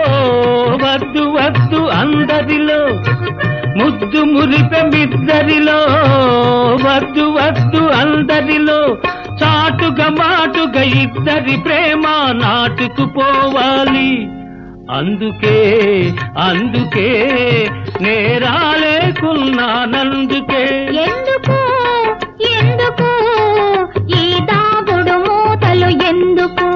వద్దు వద్దు అందరిలో ముద్దు మురిపె మిద్దరిలో వద్దు వద్దు అందరిలో చాటుగా మాటుగా ఇద్దరి ప్రేమ నాటుకుపోవాలి అందుకే అందుకే నేరాలేకున్నానందుకే ఎందుకు ఎందుకు ఈ దాగుడు మూతలు ఎందుకు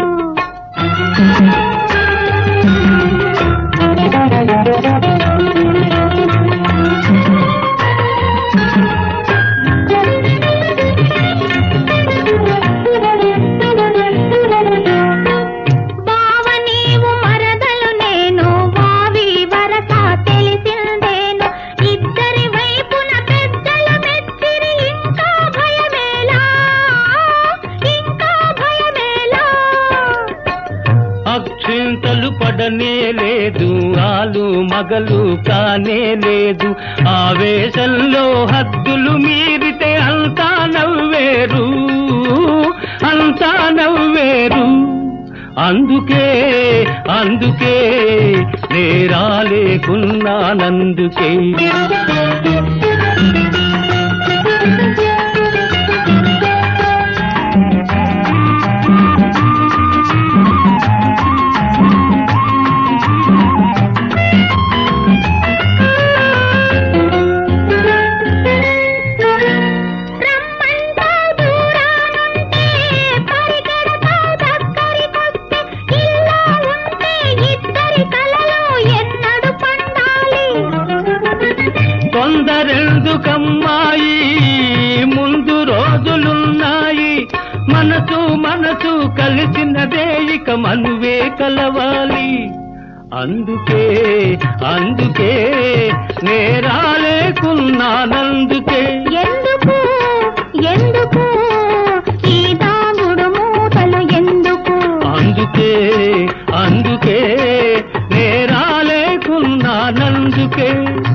బావ నీవు మరదలు నేను వావి వరస తెలిసిందేను ఇద్దరి వైపున పెద్దల మెచ్చిరి ఇంకా భయమేలా ఇంకా భయమేలా అక్షింతలు పడనే లేదు ఆలు మగలు కానే లేదు ఆవేశంలో హద్దులు మీరితే అంతా నవ్వేరు అంతా నవ్వేరు అందుకే అందుకే నేరాలేకున్నానందుకే రమ్మంటావు దూరానుంటే పరిగెడతావు దగ్గరికొస్తే ఇలా ఉంటే ఇద్దరి కలలో ఎన్నడు పండాలి కొందరెందుకమ్మాయి ముందు రోజులున్నాయి మనసు మనసు కలిసినదే ఇక మనువే కలవాలి అందుకే అందుకే నేరాలేకున్నానందుకే ఎందుకు ఎందుకు ఈ దాగుడు మూతలు ఎందుకు అందుకే అందుకే నేరాలేకున్నానందుకే